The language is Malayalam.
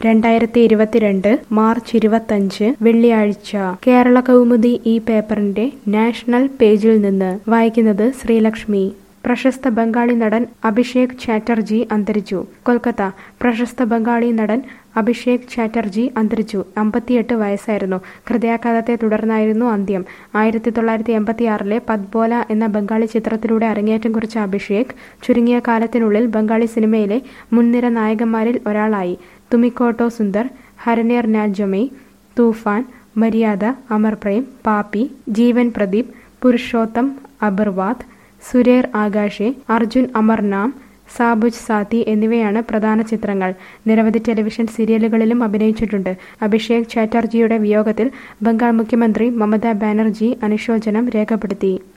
രണ്ടായിരത്തി ഇരുപത്തിരണ്ട് മാർച്ച് ഇരുപത്തഞ്ച് വെള്ളിയാഴ്ച കേരള കൗമുദി ഈ പേപ്പറിന്റെ നാഷണൽ പേജിൽ നിന്ന് വായിക്കുന്നത് ശ്രീലക്ഷ്മി പ്രശസ്ത ബംഗാളി നടൻ അഭിഷേക് ചാറ്റർജി അന്തരിച്ചു കൊൽക്കത്ത പ്രശസ്ത ബംഗാളി നടൻ അഭിഷേക് ചാറ്റർജി അന്തരിച്ചു അമ്പത്തിയെട്ട് വയസ്സായിരുന്നു ഹൃദയാഘാതത്തെ തുടർന്നായിരുന്നു അന്ത്യം ആയിരത്തി തൊള്ളായിരത്തി എൺപത്തിയാറിലെ പദ്ബോല എന്ന ബംഗാളി ചിത്രത്തിലൂടെ അരങ്ങേറ്റം കുറിച്ച അഭിഷേക് ചുരുങ്ങിയ കാലത്തിനുള്ളിൽ ബംഗാളി സിനിമയിലെ മുൻനിര നായകന്മാരിൽ ഒരാളായി തുമിക്കോട്ടോ സുന്ദർ ഹരനേർ നാജമേ തൂഫാൻ മര്യാദ അമർ പ്രേം പാപ്പി ജീവൻ പ്രദീപ് പുരുഷോത്തം അബർവാത് സുരേർ ആകാശെ അർജുൻ അമർനാം സാബുജ് സാത്തി എന്നിവയാണ് പ്രധാന ചിത്രങ്ങൾ നിരവധി ടെലിവിഷൻ സീരിയലുകളിലും അഭിനയിച്ചിട്ടുണ്ട് അഭിഷേക് ചാറ്റർജിയുടെ വിയോഗത്തിൽ ബംഗാൾ മുഖ്യമന്ത്രി മമതാ ബാനർജി അനുശോചനം രേഖപ്പെടുത്തി